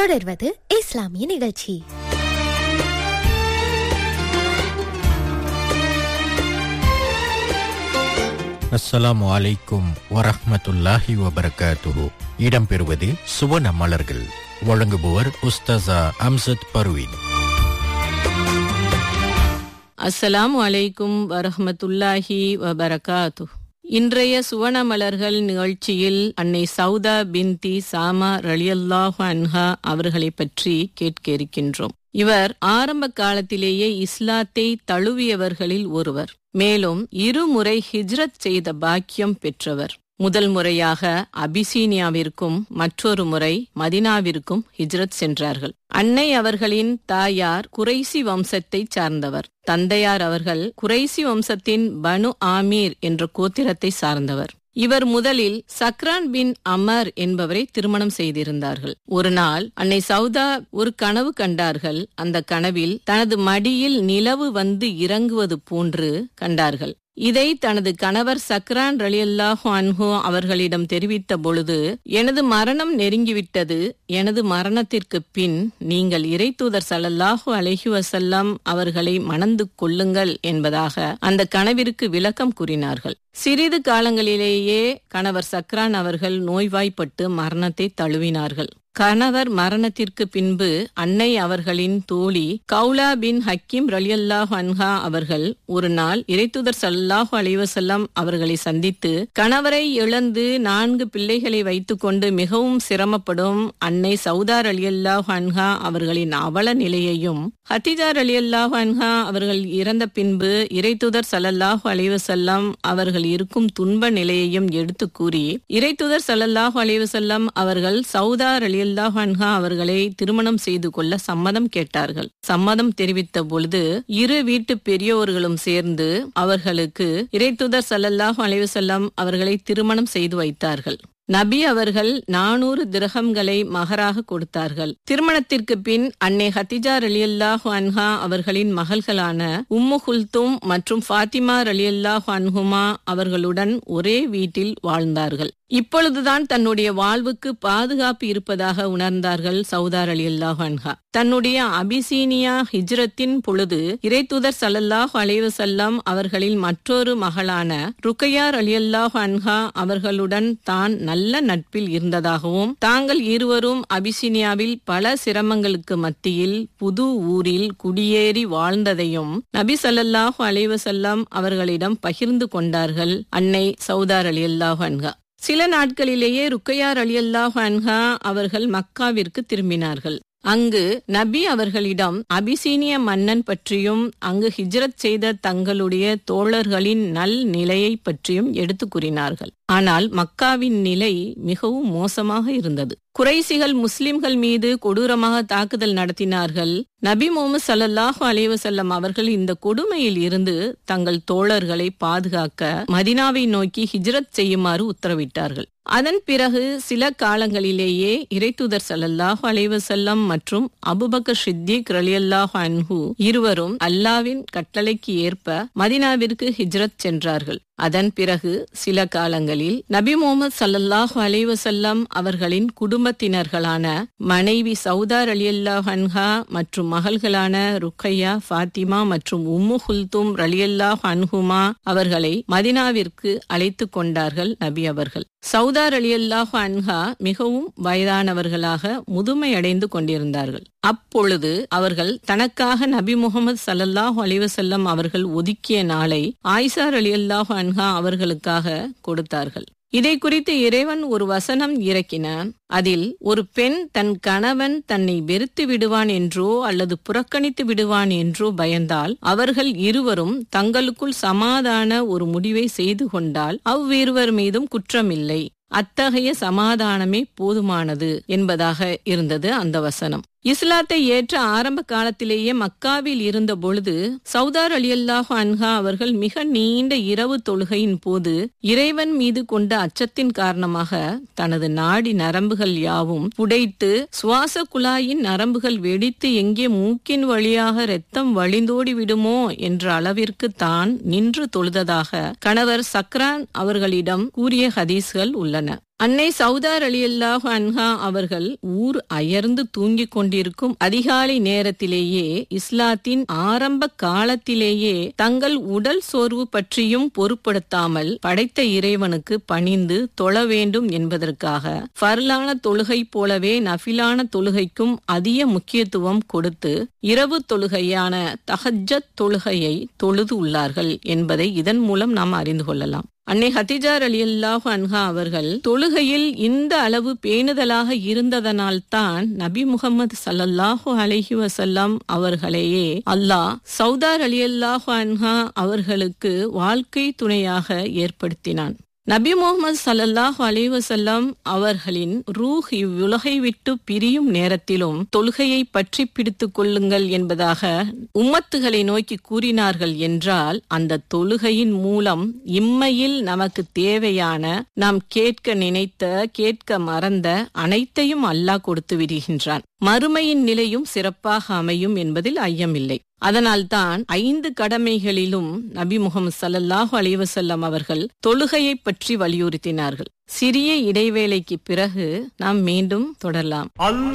தொடர்வது இஸ்லாமிய நிகழ்ச்சி அஸ்ஸலாமு அலைக்கும் வரஹ்மத்துல்லாஹி வபரகாத்துஹு இடம்பெறுவது சுவன மலர்கள் வழங்குபவர் உஸ்தாசா அம்சத் பர்வீன் அஸ்ஸலாமு அலைக்கும் வரஹ்மத்துல்லாஹி வபரகாத்து இன்றைய சுவன மலர்கள் நிகழ்ச்சியில் அன்னை சௌதா பின்தி சாமா ரலியல்லாஹு அன்ஹா அவர்களை பற்றி கேட்க இருக்கின்றோம் இவர் ஆரம்ப காலத்திலேயே இஸ்லாத்தை தழுவியவர்களில் ஒருவர் மேலும் இருமுறை ஹிஜ்ரத் செய்த பாக்கியம் பெற்றவர் முதல் முறையாக அபிசீனியாவிற்கும் மற்றொரு முறை மதினாவிற்கும் ஹிஜ்ரத் சென்றார்கள் அன்னை அவர்களின் தாயார் குறைசி வம்சத்தைச் சார்ந்தவர் தந்தையார் அவர்கள் குறைசி வம்சத்தின் பனு ஆமீர் என்ற கோத்திரத்தை சார்ந்தவர் இவர் முதலில் சக்ரான் பின் அமர் என்பவரை திருமணம் செய்திருந்தார்கள் ஒரு நாள் அன்னை சௌதா ஒரு கனவு கண்டார்கள் அந்த கனவில் தனது மடியில் நிலவு வந்து இறங்குவது போன்று கண்டார்கள் இதை தனது கணவர் சக்ரான் ரலியல்லாஹு அன்ஹு அவர்களிடம் தெரிவித்த பொழுது எனது மரணம் நெருங்கிவிட்டது எனது மரணத்திற்கு பின் நீங்கள் இறை தூதர் சல்லல்லாஹு அலஹி வசல்லம் அவர்களை மணந்து கொள்ளுங்கள் என்பதாக அந்த கனவிற்கு விளக்கம் கூறினார்கள் சிறிது காலங்களிலேயே கணவர் சக்ரான் அவர்கள் நோய்வாய்ப்பட்டு மரணத்தை தழுவினார்கள் கணவர் மரணத்திற்கு பின்பு அன்னை அவர்களின் தோழி கவுலா பின் ஹக்கீம் ரலியல்லாஹு அன்ஹா அவர்கள் ஒரு நாள் இறைத்துதர் சல்லாஹு அலைவசல்லம் அவர்களை சந்தித்து கணவரை இழந்து நான்கு பிள்ளைகளை வைத்துக்கொண்டு மிகவும் சிரமப்படும் அன்னை சவுதார் அலியல்லாஹு அன்ஹா அவர்களின் அவல நிலையையும் ஹத்திஜார் அலியல்லாஹு அன்ஹா அவர்கள் இறந்த பின்பு இறைத்துதர் சல்லல்லாஹு அலைவசல்லம் அவர்கள் இருக்கும் துன்ப நிலையையும் எடுத்து கூறி இறைத்துதர் சல்லல்லாஹு அலைவசல்லம் அவர்கள் சவுதார் அலி ரலியல்லாஹு அன்ஹா அவர்களை திருமணம் செய்து கொள்ள சம்மதம் கேட்டார்கள் சம்மதம் தெரிவித்த பொழுது இரு வீட்டு பெரியோர்களும் சேர்ந்து அவர்களுக்கு இறைத்துதர் சல்லல்லாஹு அலைவசல்லம் அவர்களை திருமணம் செய்து வைத்தார்கள் நபி அவர்கள் நானூறு திரகங்களை மகராக கொடுத்தார்கள் திருமணத்திற்கு பின் அன்னை ஹத்திஜா ரலியல்லாஹு அன்ஹா அவர்களின் மகள்களான உம்மு குல்தும் மற்றும் ஃபாத்திமா ரலியல்லாஹு அன்ஹுமா அவர்களுடன் ஒரே வீட்டில் வாழ்ந்தார்கள் இப்பொழுதுதான் தன்னுடைய வாழ்வுக்கு பாதுகாப்பு இருப்பதாக உணர்ந்தார்கள் சவுதார் அலி அல்லாஹ் அன்ஹா தன்னுடைய அபிசீனியா ஹிஜ்ரத்தின் பொழுது இறைத்துதர் சல்லல்லாஹ் அலைவசல்லம் அவர்களின் மற்றொரு மகளான ருக்கையார் அலி அல்லாஹ் அன்ஹா அவர்களுடன் தான் நல்ல நட்பில் இருந்ததாகவும் தாங்கள் இருவரும் அபிசீனியாவில் பல சிரமங்களுக்கு மத்தியில் புது ஊரில் குடியேறி வாழ்ந்ததையும் நபி சல்லல்லாஹு அலைவசல்லம் அவர்களிடம் பகிர்ந்து கொண்டார்கள் அன்னை சவுதார் அலி அல்லாஹ் அன்ஹா சில நாட்களிலேயே ருக்கையார் அலி அல்லாஹ் அன்ஹா அவர்கள் மக்காவிற்கு திரும்பினார்கள் அங்கு நபி அவர்களிடம் அபிசீனிய மன்னன் பற்றியும் அங்கு ஹிஜ்ரத் செய்த தங்களுடைய தோழர்களின் நல் நிலையை பற்றியும் எடுத்து கூறினார்கள் ஆனால் மக்காவின் நிலை மிகவும் மோசமாக இருந்தது குறைசிகள் முஸ்லிம்கள் மீது கொடூரமாக தாக்குதல் நடத்தினார்கள் நபி முகமது சல்லாஹூ அலைவசல்லம் அவர்கள் இந்த கொடுமையில் இருந்து தங்கள் தோழர்களை பாதுகாக்க மதினாவை நோக்கி ஹிஜ்ரத் செய்யுமாறு உத்தரவிட்டார்கள் அதன் பிறகு சில காலங்களிலேயே இறைத்துதர் சல்லல்லாஹு அலைவசல்லம் மற்றும் அபுபக்கர் ஷித்திக் ரலியல்லாஹு அன்ஹு இருவரும் அல்லாவின் கட்டளைக்கு ஏற்ப மதினாவிற்கு ஹிஜ்ரத் சென்றார்கள் அதன் பிறகு சில காலங்களில் நபி முகமது சல்லல்லாஹு அலைவசல்லம் அவர்களின் குடும்பத்தினர்களான மனைவி சவுதார் அலியல்லாஹ் அன்ஹா மற்றும் மகள்களான ருக்கையா ஃபாத்திமா மற்றும் உம்மு குல்தும் ரலியல்லாஹ் அன்ஹுமா அவர்களை மதினாவிற்கு அழைத்து கொண்டார்கள் நபி அவர்கள் சவுதார் அலியல்லாஹு அன்ஹா மிகவும் வயதானவர்களாக முதுமையடைந்து கொண்டிருந்தார்கள் அப்பொழுது அவர்கள் தனக்காக நபி முகமது சல்லல்லாஹு அலிவசல்லம் அவர்கள் ஒதுக்கிய நாளை ஆயிசார் அலி அல்லாஹு அன்ஹா அவர்களுக்காக கொடுத்தார்கள் இதை குறித்து இறைவன் ஒரு வசனம் இறக்கினான் அதில் ஒரு பெண் தன் கணவன் தன்னை வெறுத்து விடுவான் என்றோ அல்லது புறக்கணித்து விடுவான் என்றோ பயந்தால் அவர்கள் இருவரும் தங்களுக்குள் சமாதான ஒரு முடிவை செய்து கொண்டால் அவ்விருவர் மீதும் குற்றமில்லை அத்தகைய சமாதானமே போதுமானது என்பதாக இருந்தது அந்த வசனம் இஸ்லாத்தை ஏற்ற ஆரம்ப காலத்திலேயே மக்காவில் இருந்த பொழுது சவுதார் அலி அல்லாஹு அன்ஹா அவர்கள் மிக நீண்ட இரவு தொழுகையின் போது இறைவன் மீது கொண்ட அச்சத்தின் காரணமாக தனது நாடி நரம்புகள் யாவும் புடைத்து சுவாச குழாயின் நரம்புகள் வெடித்து எங்கே மூக்கின் வழியாக இரத்தம் வழிந்தோடி விடுமோ என்ற அளவிற்கு தான் நின்று தொழுததாக கணவர் சக்ரான் அவர்களிடம் கூறிய ஹதீஸ்கள் உள்ளன அன்னை சௌதார் அலி அல்லாஹு அன்ஹா அவர்கள் ஊர் அயர்ந்து தூங்கிக் கொண்டிருக்கும் அதிகாலை நேரத்திலேயே இஸ்லாத்தின் ஆரம்ப காலத்திலேயே தங்கள் உடல் சோர்வு பற்றியும் பொருட்படுத்தாமல் படைத்த இறைவனுக்கு பணிந்து தொழ வேண்டும் என்பதற்காக ஃபர்லான தொழுகை போலவே நஃபிலான தொழுகைக்கும் அதிக முக்கியத்துவம் கொடுத்து இரவு தொழுகையான தஹஜத் தொழுகையை தொழுது உள்ளார்கள் என்பதை இதன் மூலம் நாம் அறிந்து கொள்ளலாம் அன்னை ஹத்திஜார் அலி அல்லாஹு அன்ஹா அவர்கள் தொழுகையில் இந்த அளவு பேணுதலாக இருந்ததனால்தான் நபி முகமது சல்லல்லாஹு அலஹி வசல்லாம் அவர்களையே அல்லாஹ் சௌதார் அலி அல்லாஹு அன்ஹா அவர்களுக்கு வாழ்க்கை துணையாக ஏற்படுத்தினான் நபி முகமது சல்லல்லாஹு அலைவசல்லாம் அவர்களின் ரூஹ் இவ்வுலகை விட்டு பிரியும் நேரத்திலும் தொழுகையை பற்றி பிடித்துக் கொள்ளுங்கள் என்பதாக உம்மத்துகளை நோக்கி கூறினார்கள் என்றால் அந்த தொழுகையின் மூலம் இம்மையில் நமக்கு தேவையான நாம் கேட்க நினைத்த கேட்க மறந்த அனைத்தையும் அல்லாஹ் கொடுத்து விடுகின்றான் மறுமையின் நிலையும் சிறப்பாக அமையும் என்பதில் ஐயமில்லை அதனால்தான் ஐந்து கடமைகளிலும் நபி முகமது சல்லல்லாஹு அலைவசல்லம் அவர்கள் தொழுகையை பற்றி வலியுறுத்தினார்கள் சிறிய இடைவேளைக்கு பிறகு நாம் மீண்டும் தொடரலாம்